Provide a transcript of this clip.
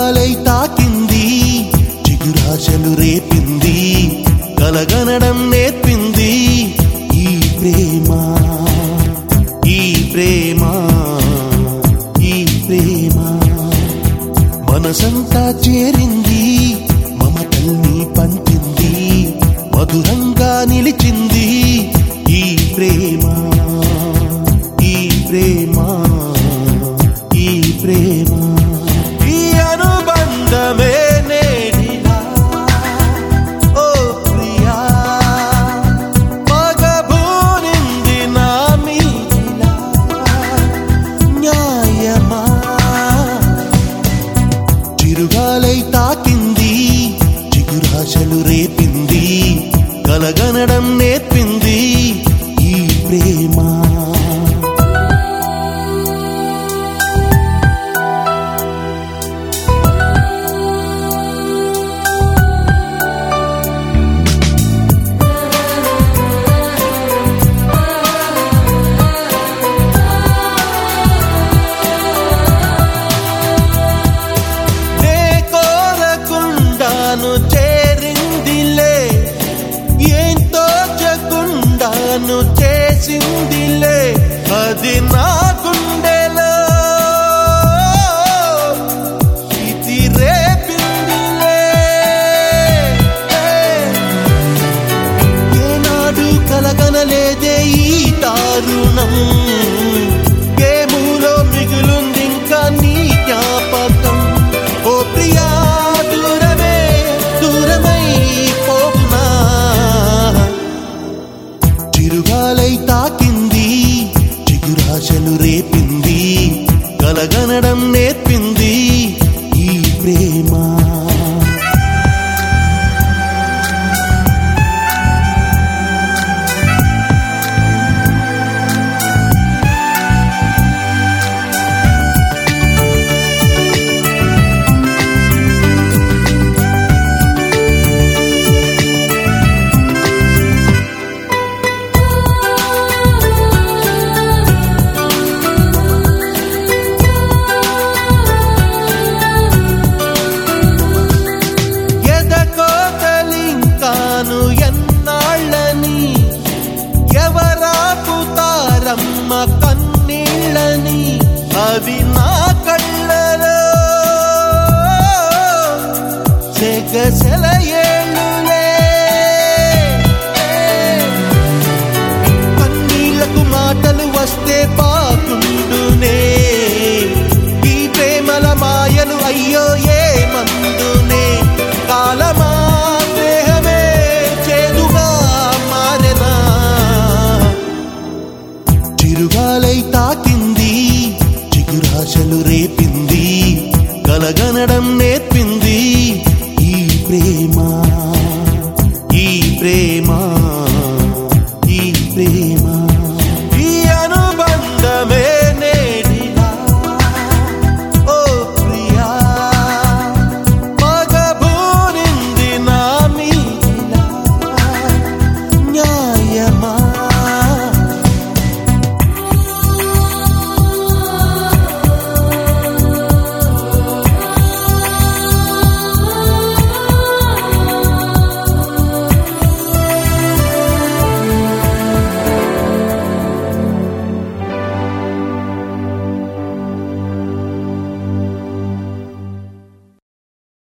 చిరుగాలై తాకింది చిగురాశలు రేపింది కలగనడం నేర్పింది ఈ ప్రేమ ఈ ప్రేమ ఈ ప్రేమ మనసంతా చేరింది మమతల్ని పంచింది మధురంగా నిలిచింది ఈ ప్రేమ ఈ ప్రేమ ఈ ప్రేమ ఈ అనుబంధమే నేడిలా ఓ ప్రియా మగబూనింది నా మీదిలా న్యాయమా చిరుగాలై తాకింది చిగురాశలు రేపింది కలగనడం నేర్పింది ఈ ప్రేమ నే కోరకుండాను చేరిందిలే ఏం తోచకుండాను చేసిందిలే అది నా గుండెలో ఇది రేపిందిలే ఏనాడు కలగనలేదే ఈ దారుణం ఏములో మిగులుంది ఇంకా నీ జ్ఞాపకం ఓ ప్రియా దూరమే దూరమై పోనా చిరుగాలై తాకింది చిగురాశలు రేపింది కలగనడం నేర్పింది ఈ ప్రేమ ఎదకోతలింకాను ఎన్నాళ్ళని ఎవరాపుతారమ్మ కన్నీళ్ళని అవి నా కళ్ళలో సెగసెల ఏళ్ళులే కన్నీళ్లకు మాటలు వస్తే బాగుండునే ఈ ప్రేమల మాయలు అయ్యో ఏ మందునే కాలమా దేహమే చేదుగా మారెనా చిరుగాలై తాకింది చిగురాశలు రేపింది కలగనడం నేర్పింది ఈ ప్రేమ ఈ ప్రేమ